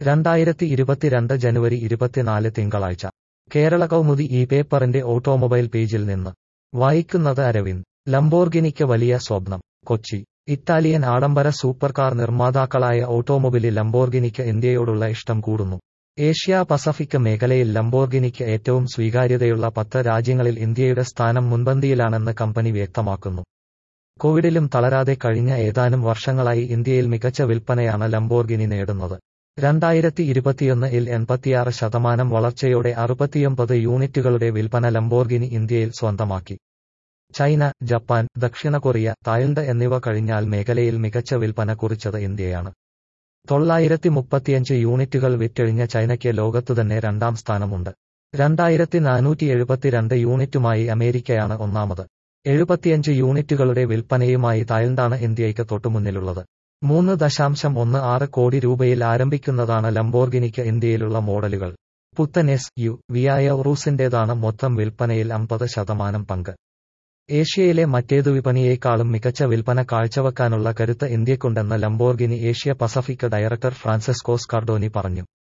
രണ്ടായിരത്തി ഇരുപത്തിരണ്ട് ജനുവരി ഇരുപത്തിനാല് തിങ്കളാഴ്ച കേരള കൗമുദി ഈ പേപ്പറിന്റെ ഓട്ടോമൊബൈൽ പേജിൽ നിന്ന് വായിക്കുന്നത് അരവിന്ദ് ലംബോർഗിനിക്ക് വലിയ സ്വപ്നം കൊച്ചി ഇറ്റാലിയൻ ആഡംബര സൂപ്പർ കാർ നിർമ്മാതാക്കളായ ഓട്ടോമൊബിലി ലംബോർഗിനിക്ക് ഇന്ത്യയോടുള്ള ഇഷ്ടം കൂടുന്നു ഏഷ്യ പസഫിക് മേഖലയിൽ ലംബോർഗിനിക്ക് ഏറ്റവും സ്വീകാര്യതയുള്ള പത്ത് രാജ്യങ്ങളിൽ ഇന്ത്യയുടെ സ്ഥാനം മുൻപന്തിയിലാണെന്ന് കമ്പനി വ്യക്തമാക്കുന്നു കോവിഡിലും തളരാതെ കഴിഞ്ഞ ഏതാനും വർഷങ്ങളായി ഇന്ത്യയിൽ മികച്ച വിൽപ്പനയാണ് ലംബോർഗിനി നേടുന്നത് രണ്ടായിരത്തി ഇരുപത്തിയൊന്ന് ഇൽ എൺപത്തിയാറ് ശതമാനം വളർച്ചയോടെ അറുപത്തിയൊമ്പത് യൂണിറ്റുകളുടെ വിൽപ്പന ലംബോർഗിനി ഇന്ത്യയിൽ സ്വന്തമാക്കി ചൈന ജപ്പാൻ ദക്ഷിണ കൊറിയ തായ്ലൻഡ് എന്നിവ കഴിഞ്ഞാൽ മേഖലയിൽ മികച്ച വിൽപ്പന കുറിച്ചത് ഇന്ത്യയാണ് തൊള്ളായിരത്തി മുപ്പത്തിയഞ്ച് യൂണിറ്റുകൾ വിറ്റഴിഞ്ഞ ചൈനയ്ക്ക് ലോകത്തുതന്നെ രണ്ടാം സ്ഥാനമുണ്ട് രണ്ടായിരത്തി നാനൂറ്റി എഴുപത്തിരണ്ട് യൂണിറ്റുമായി അമേരിക്കയാണ് ഒന്നാമത് എഴുപത്തിയഞ്ച് യൂണിറ്റുകളുടെ വിൽപ്പനയുമായി തായ്ലൻഡാണ് ഇന്ത്യയ്ക്ക് തൊട്ടുമുന്നിലുള്ളത് മൂന്ന് ദശാംശം ഒന്ന് ആറ് കോടി രൂപയിൽ ആരംഭിക്കുന്നതാണ് ലംബോർഗിനിക്ക് ഇന്ത്യയിലുള്ള മോഡലുകൾ പുത്തൻ എസ് യു വിയായ റൂസിന്റേതാണ് മൊത്തം വിൽപ്പനയിൽ അമ്പത് ശതമാനം പങ്ക് ഏഷ്യയിലെ മറ്റേതു വിപണിയേക്കാളും മികച്ച വിൽപ്പന കാഴ്ചവെക്കാനുള്ള കരുത്ത് ഇന്ത്യക്കുണ്ടെന്ന് Lamborghini Asia Pacific director Francesco Scardaoni പറഞ്ഞു